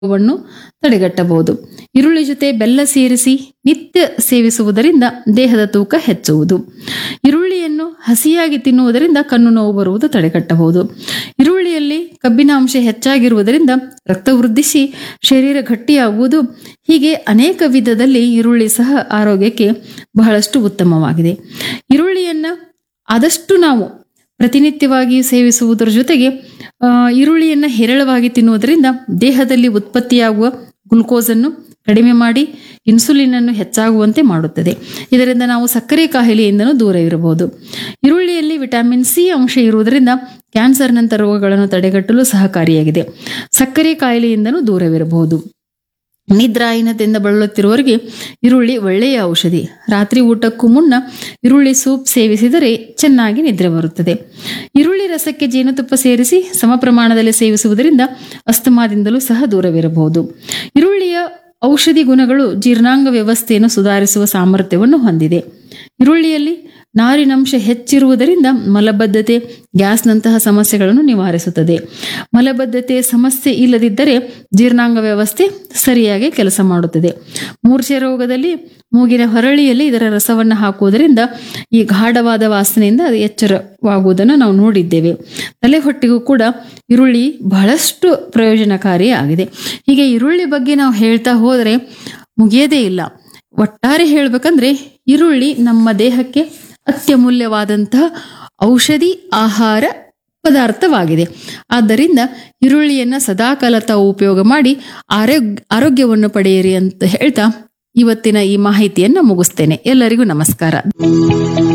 ವನ್ನು ತಡೆಗಟ್ಟಬಹುದು ಈರುಳ್ಳಿ ಜೊತೆ ಬೆಲ್ಲ ಸೇರಿಸಿ ನಿತ್ಯ ಸೇವಿಸುವುದರಿಂದ ದೇಹದ ತೂಕ ಹೆಚ್ಚುವುದು ಈರುಳ್ಳಿಯನ್ನು ಹಸಿಯಾಗಿ ತಿನ್ನುವುದರಿಂದ ಕಣ್ಣು ನೋವು ಬರುವುದು ತಡೆಗಟ್ಟಬಹುದು ಈರುಳ್ಳಿಯಲ್ಲಿ ಕಬ್ಬಿನ ಅಂಶ ಹೆಚ್ಚಾಗಿರುವುದರಿಂದ ರಕ್ತ ವೃದ್ಧಿಸಿ ಶರೀರ ಗಟ್ಟಿಯಾಗುವುದು ಹೀಗೆ ಅನೇಕ ವಿಧದಲ್ಲಿ ಈರುಳ್ಳಿ ಸಹ ಆರೋಗ್ಯಕ್ಕೆ ಬಹಳಷ್ಟು ಉತ್ತಮವಾಗಿದೆ ಈರುಳ್ಳಿಯನ್ನ ಆದಷ್ಟು ನಾವು ಪ್ರತಿನಿತ್ಯವಾಗಿ ಸೇವಿಸುವುದರ ಜೊತೆಗೆ ಆ, ಈರುಳ್ಳಿಯನ್ನು ಹೇರಳವಾಗಿ ತಿನ್ನುವುದರಿಂದ ದೇಹದಲ್ಲಿ ಉತ್ಪತ್ತಿಯಾಗುವ ಗ್ಲುಕೋಸನ್ನು ಕಡಿಮೆ ಮಾಡಿ ಇನ್ಸುಲಿನ್ ಅನ್ನು ಹೆಚ್ಚಾಗುವಂತೆ ಮಾಡುತ್ತದೆ ಇದರಿಂದ ನಾವು ಸಕ್ಕರೆ ಕಾಯಿಲೆಯಿಂದನೂ ದೂರ ಇರಬಹುದು ಈರುಳ್ಳಿಯಲ್ಲಿ ವಿಟಮಿನ್ ಸಿ ಅಂಶ ಇರುವುದರಿಂದ ಕ್ಯಾನ್ಸರ್ನಂಥ ರೋಗಗಳನ್ನು ತಡೆಗಟ್ಟಲು ಸಹಕಾರಿಯಾಗಿದೆ ಸಕ್ಕರೆ ಕಾಯಿಲೆಯಿಂದನೂ ದೂರವಿರಬಹುದು ನಿದ್ರಾಹೀನತೆಯಿಂದ ಬಳಲುತ್ತಿರುವವರಿಗೆ ಈರುಳ್ಳಿ ಒಳ್ಳೆಯ ಔಷಧಿ ರಾತ್ರಿ ಊಟಕ್ಕೂ ಮುನ್ನ ಈರುಳ್ಳಿ ಸೂಪ್ ಸೇವಿಸಿದರೆ ಚೆನ್ನಾಗಿ ನಿದ್ರೆ ಬರುತ್ತದೆ ಈರುಳ್ಳಿ ರಸಕ್ಕೆ ಜೇನುತುಪ್ಪ ಸೇರಿಸಿ ಸಮ ಪ್ರಮಾಣದಲ್ಲಿ ಸೇವಿಸುವುದರಿಂದ ಅಸ್ತಮಾದಿಂದಲೂ ಸಹ ದೂರವಿರಬಹುದು ಈರುಳ್ಳಿಯ ಔಷಧಿ ಗುಣಗಳು ಜೀರ್ಣಾಂಗ ವ್ಯವಸ್ಥೆಯನ್ನು ಸುಧಾರಿಸುವ ಸಾಮರ್ಥ್ಯವನ್ನು ಹೊಂದಿದೆ ಈರುಳ್ಳಿಯಲ್ಲಿ ನಾರಿನಂಶ ಹೆಚ್ಚಿರುವುದರಿಂದ ಮಲಬದ್ಧತೆ ಗ್ಯಾಸ್ನಂತಹ ಸಮಸ್ಯೆಗಳನ್ನು ನಿವಾರಿಸುತ್ತದೆ ಮಲಬದ್ಧತೆ ಸಮಸ್ಯೆ ಇಲ್ಲದಿದ್ದರೆ ಜೀರ್ಣಾಂಗ ವ್ಯವಸ್ಥೆ ಸರಿಯಾಗಿ ಕೆಲಸ ಮಾಡುತ್ತದೆ ಮೂರ್ಛೆ ರೋಗದಲ್ಲಿ ಮೂಗಿನ ಹೊರಳಿಯಲ್ಲಿ ಇದರ ರಸವನ್ನು ಹಾಕುವುದರಿಂದ ಈ ಗಾಢವಾದ ವಾಸನೆಯಿಂದ ಅದು ಎಚ್ಚರವಾಗುವುದನ್ನು ನಾವು ನೋಡಿದ್ದೇವೆ ತಲೆ ಹೊಟ್ಟೆಗೂ ಕೂಡ ಈರುಳ್ಳಿ ಬಹಳಷ್ಟು ಪ್ರಯೋಜನಕಾರಿ ಆಗಿದೆ ಹೀಗೆ ಈರುಳ್ಳಿ ಬಗ್ಗೆ ನಾವು ಹೇಳ್ತಾ ಹೋದರೆ ಮುಗಿಯದೇ ಇಲ್ಲ ಒಟ್ಟಾರೆ ಹೇಳಬೇಕಂದ್ರೆ ಈರುಳ್ಳಿ ನಮ್ಮ ದೇಹಕ್ಕೆ ಅತ್ಯಮೂಲ್ಯವಾದಂತಹ ಔಷಧಿ ಆಹಾರ ಪದಾರ್ಥವಾಗಿದೆ ಆದ್ದರಿಂದ ಈರುಳ್ಳಿಯನ್ನು ಸದಾಕಾಲ ತಾವು ಉಪಯೋಗ ಮಾಡಿ ಆರೋಗ್ಯ ಆರೋಗ್ಯವನ್ನು ಪಡೆಯಿರಿ ಅಂತ ಹೇಳ್ತಾ ಇವತ್ತಿನ ಈ ಮಾಹಿತಿಯನ್ನು ಮುಗಿಸ್ತೇನೆ ಎಲ್ಲರಿಗೂ ನಮಸ್ಕಾರ